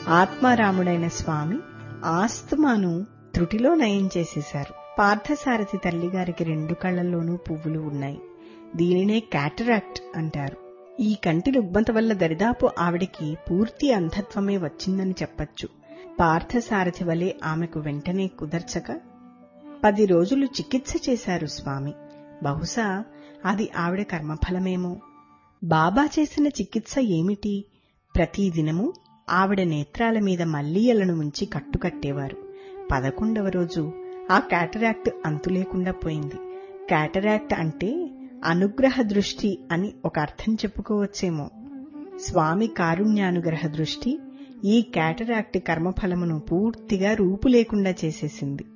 ఆత్మారాముడైన స్వామి ఆస్తమాను త్రుటిలో నయం చేసేశారు పార్థసారథి తల్లిగారికి రెండు కళ్లల్లోనూ పువ్వులు ఉన్నాయి దీనినే క్యాటరాక్ట్ అంటారు ఈ కంటి రుగ్మత వల్ల దరిదాపు ఆవిడికి పూర్తి అంధత్వమే వచ్చిందని చెప్పచ్చు పార్థసారథి వలె ఆమెకు వెంటనే కుదర్చక పది రోజులు చికిత్స చేశారు స్వామి బహుశా అది ఆవిడ కర్మఫలమేమో బాబా చేసిన చికిత్స ఏమిటి ప్రతిదినము ఆవిడ నేత్రాల మీద మల్లీయలను ఉంచి కట్టుకట్టేవారు పదకొండవ రోజు ఆ క్యాటరాక్ట్ అంతులేకుండా పోయింది క్యాటరాక్ట్ అంటే అనుగ్రహ దృష్టి అని ఒక అర్థం చెప్పుకోవచ్చేమో స్వామి కారుణ్యానుగ్రహ దృష్టి ఈ క్యాటరాక్ట్ కర్మఫలమును పూర్తిగా రూపు లేకుండా చేసేసింది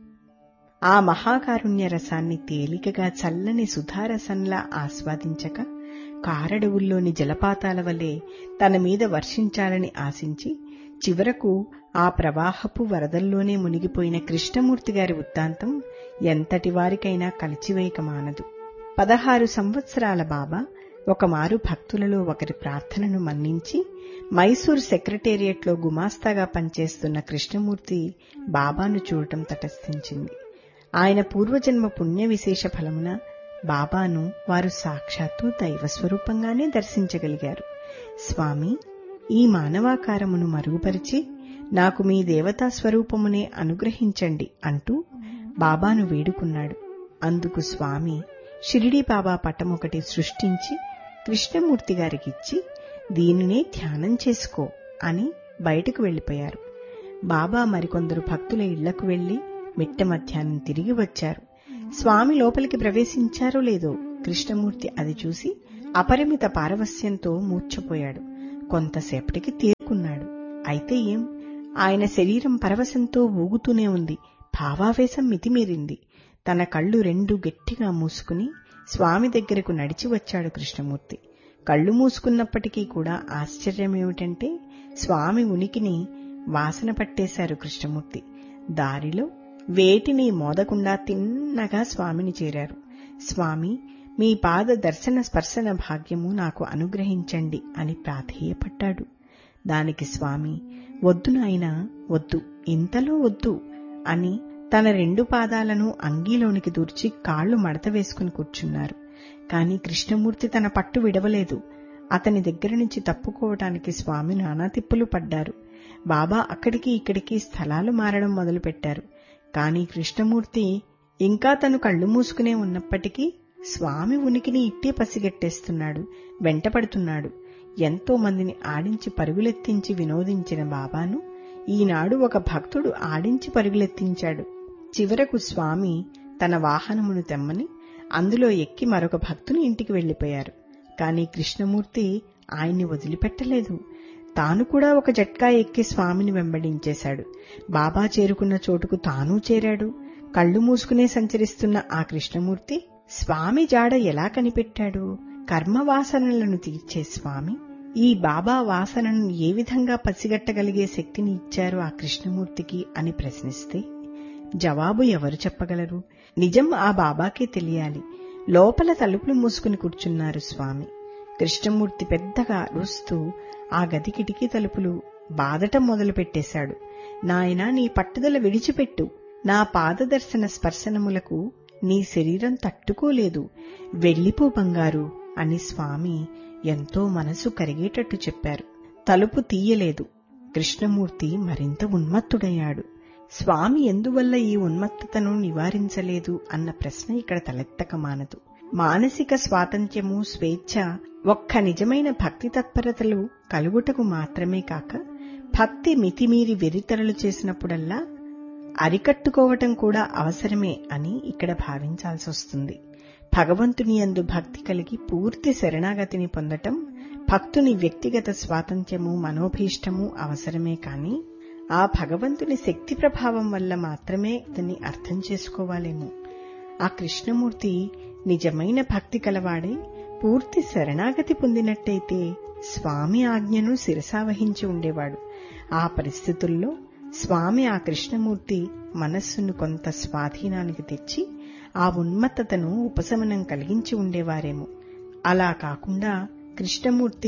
ఆ మహాకారుణ్య రసాన్ని తేలికగా చల్లని సుధారసంలా ఆస్వాదించక కారడవుల్లోని జలపాతాల వలె తన మీద వర్షించాలని ఆశించి చివరకు ఆ ప్రవాహపు వరదల్లోనే మునిగిపోయిన కృష్ణమూర్తి గారి వృత్తాంతం ఎంతటి వారికైనా కలిచివేయక మానదు పదహారు సంవత్సరాల బాబా ఒకమారు భక్తులలో ఒకరి ప్రార్థనను మన్నించి మైసూర్ సెక్రటేరియట్లో గుమాస్తాగా పనిచేస్తున్న కృష్ణమూర్తి బాబాను చూడటం తటస్థించింది ఆయన పూర్వజన్మ పుణ్య విశేష ఫలమున బాబాను వారు సాక్షాత్తు దైవస్వరూపంగానే దర్శించగలిగారు స్వామి ఈ మానవాకారమును మరుగుపరిచి నాకు మీ దేవతా స్వరూపమునే అనుగ్రహించండి అంటూ బాబాను వేడుకున్నాడు అందుకు స్వామి షిరిడి బాబా పటం ఒకటి సృష్టించి కృష్ణమూర్తి గారికిచ్చి దీనినే ధ్యానం చేసుకో అని బయటకు వెళ్లిపోయారు బాబా మరికొందరు భక్తుల ఇళ్లకు వెళ్లి మిట్ట మధ్యాహ్నం తిరిగి వచ్చారు స్వామి లోపలికి ప్రవేశించారో లేదో కృష్ణమూర్తి అది చూసి అపరిమిత పారవస్యంతో మూర్ఛపోయాడు కొంతసేపటికి తేరుకున్నాడు అయితే ఏం ఆయన శరీరం పరవశంతో ఊగుతూనే ఉంది భావావేశం మితిమీరింది తన కళ్ళు రెండు గట్టిగా మూసుకుని స్వామి దగ్గరకు నడిచి వచ్చాడు కృష్ణమూర్తి కళ్ళు మూసుకున్నప్పటికీ కూడా ఆశ్చర్యమేమిటంటే స్వామి ఉనికిని వాసన పట్టేశారు కృష్ణమూర్తి దారిలో వేటిని మోదకుండా తిన్నగా స్వామిని చేరారు స్వామి మీ పాద దర్శన స్పర్శన భాగ్యము నాకు అనుగ్రహించండి అని ప్రాధేయపడ్డాడు దానికి స్వామి వద్దు నాయనా వద్దు ఇంతలో వద్దు అని తన రెండు పాదాలను అంగీలోనికి దూర్చి కాళ్లు మడత వేసుకుని కూర్చున్నారు కాని కృష్ణమూర్తి తన పట్టు విడవలేదు అతని దగ్గర నుంచి తప్పుకోవటానికి స్వామి నానా తిప్పులు పడ్డారు బాబా అక్కడికి ఇక్కడికి స్థలాలు మారడం మొదలుపెట్టారు కాని కృష్ణమూర్తి ఇంకా తను కళ్ళు మూసుకునే ఉన్నప్పటికీ స్వామి ఉనికిని ఇట్టే పసిగట్టేస్తున్నాడు వెంటపడుతున్నాడు ఎంతో మందిని ఆడించి పరుగులెత్తించి వినోదించిన బాబాను ఈనాడు ఒక భక్తుడు ఆడించి పరుగులెత్తించాడు చివరకు స్వామి తన వాహనమును తెమ్మని అందులో ఎక్కి మరొక భక్తుని ఇంటికి వెళ్లిపోయారు కాని కృష్ణమూర్తి ఆయన్ని వదిలిపెట్టలేదు తాను కూడా ఒక జట్కా ఎక్కి స్వామిని వెంబడించేశాడు బాబా చేరుకున్న చోటుకు తానూ చేరాడు కళ్ళు మూసుకునే సంచరిస్తున్న ఆ కృష్ణమూర్తి స్వామి జాడ ఎలా కనిపెట్టాడు కర్మవాసనలను తీర్చే స్వామి ఈ బాబా వాసనను ఏ విధంగా పసిగట్టగలిగే శక్తిని ఇచ్చారు ఆ కృష్ణమూర్తికి అని ప్రశ్నిస్తే జవాబు ఎవరు చెప్పగలరు నిజం ఆ బాబాకే తెలియాలి లోపల తలుపులు మూసుకుని కూర్చున్నారు స్వామి కృష్ణమూర్తి పెద్దగా అరుస్తూ ఆ గది కిటికీ తలుపులు బాదటం మొదలుపెట్టేశాడు నాయనా నీ పట్టుదల విడిచిపెట్టు నా పాదదర్శన స్పర్శనములకు నీ శరీరం తట్టుకోలేదు వెళ్ళిపో బంగారు అని స్వామి ఎంతో మనసు కరిగేటట్టు చెప్పారు తలుపు తీయలేదు కృష్ణమూర్తి మరింత ఉన్మత్తుడయ్యాడు స్వామి ఎందువల్ల ఈ ఉన్మత్తతను నివారించలేదు అన్న ప్రశ్న ఇక్కడ తలెత్తక మానదు మానసిక స్వాతంత్ర్యము స్వేచ్ఛ ఒక్క నిజమైన భక్తి తత్పరతలు కలుగుటకు మాత్రమే కాక భక్తి మితిమీరి వెరితరలు చేసినప్పుడల్లా అరికట్టుకోవటం కూడా అవసరమే అని ఇక్కడ భావించాల్సి వస్తుంది భగవంతుని యందు భక్తి కలిగి పూర్తి శరణాగతిని పొందటం భక్తుని వ్యక్తిగత స్వాతంత్ర్యము మనోభీష్టము అవసరమే కాని ఆ భగవంతుని శక్తి ప్రభావం వల్ల మాత్రమే ఇతన్ని అర్థం చేసుకోవాలేమో ఆ కృష్ణమూర్తి నిజమైన భక్తి కలవాడై పూర్తి శరణాగతి పొందినట్టయితే స్వామి ఆజ్ఞను శిరసావహించి ఉండేవాడు ఆ పరిస్థితుల్లో స్వామి ఆ కృష్ణమూర్తి మనస్సును కొంత స్వాధీనానికి తెచ్చి ఆ ఉన్మత్తతను ఉపశమనం కలిగించి ఉండేవారేమో అలా కాకుండా కృష్ణమూర్తి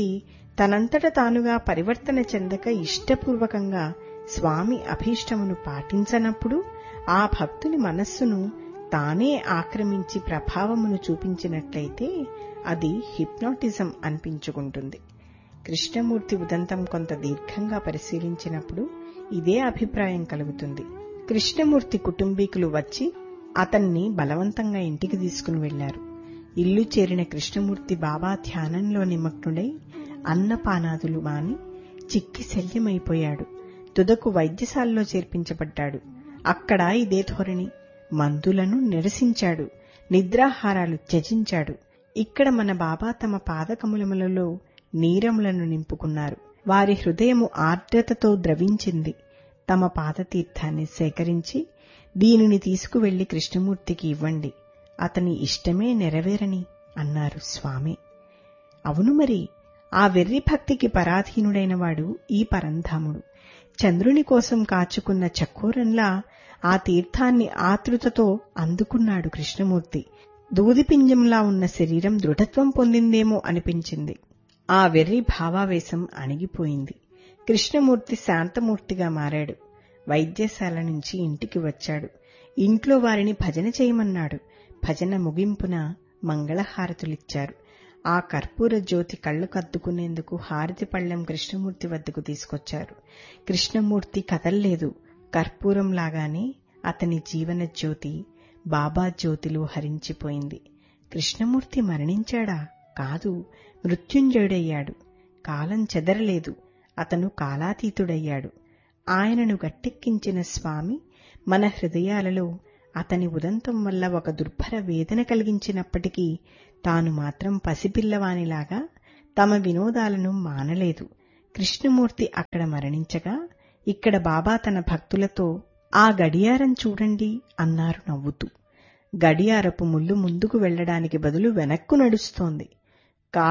తనంతట తానుగా పరివర్తన చెందక ఇష్టపూర్వకంగా స్వామి అభీష్టమును పాటించనప్పుడు ఆ భక్తుని మనస్సును తానే ఆక్రమించి ప్రభావమును చూపించినట్లయితే అది హిప్నాటిజం అనిపించుకుంటుంది కృష్ణమూర్తి ఉదంతం కొంత దీర్ఘంగా పరిశీలించినప్పుడు ఇదే అభిప్రాయం కలుగుతుంది కృష్ణమూర్తి కుటుంబీకులు వచ్చి అతన్ని బలవంతంగా ఇంటికి తీసుకుని వెళ్లారు ఇల్లు చేరిన కృష్ణమూర్తి బాబా ధ్యానంలో నిమగ్నుడై అన్నపానాదులు మాని చిక్కి శల్యమైపోయాడు తుదకు వైద్యశాలలో చేర్పించబడ్డాడు అక్కడ ఇదే ధోరణి మందులను నిరసించాడు నిద్రాహారాలు త్యజించాడు ఇక్కడ మన బాబా తమ పాదకములములలో నీరములను నింపుకున్నారు వారి హృదయము ఆర్ద్రతతో ద్రవించింది తమ పాదతీర్థాన్ని సేకరించి దీనిని తీసుకువెళ్లి కృష్ణమూర్తికి ఇవ్వండి అతని ఇష్టమే నెరవేరని అన్నారు స్వామి అవును మరి ఆ వెర్రి భక్తికి పరాధీనుడైన వాడు ఈ పరంధాముడు చంద్రుని కోసం కాచుకున్న చక్కోరంలా ఆ తీర్థాన్ని ఆతృతతో అందుకున్నాడు కృష్ణమూర్తి దూదిపింజంలా ఉన్న శరీరం దృఢత్వం పొందిందేమో అనిపించింది ఆ వెర్రి భావావేశం అణిగిపోయింది కృష్ణమూర్తి శాంతమూర్తిగా మారాడు వైద్యశాల నుంచి ఇంటికి వచ్చాడు ఇంట్లో వారిని భజన చేయమన్నాడు భజన ముగింపున మంగళహారతులిచ్చారు ఆ కర్పూర జ్యోతి కళ్ళు కద్దుకునేందుకు హారతి పళ్ళెం కృష్ణమూర్తి వద్దకు తీసుకొచ్చారు కృష్ణమూర్తి కదల్లేదు కర్పూరంలాగానే అతని జీవన జ్యోతి బాబా జ్యోతిలో హరించిపోయింది కృష్ణమూర్తి మరణించాడా కాదు మృత్యుంజయుడయ్యాడు కాలం చెదరలేదు అతను కాలాతీతుడయ్యాడు ఆయనను గట్టెక్కించిన స్వామి మన హృదయాలలో అతని ఉదంతం వల్ల ఒక దుర్భర వేదన కలిగించినప్పటికీ తాను మాత్రం పసిపిల్లవానిలాగా తమ వినోదాలను మానలేదు కృష్ణమూర్తి అక్కడ మరణించగా ఇక్కడ బాబా తన భక్తులతో ఆ గడియారం చూడండి అన్నారు నవ్వుతూ గడియారపు ముళ్ళు ముందుకు వెళ్లడానికి బదులు వెనక్కు నడుస్తోంది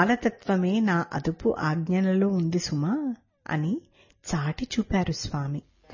కాలతత్వమే నా అదుపు ఆజ్ఞలలో ఉంది సుమా అని చాటి చూపారు స్వామి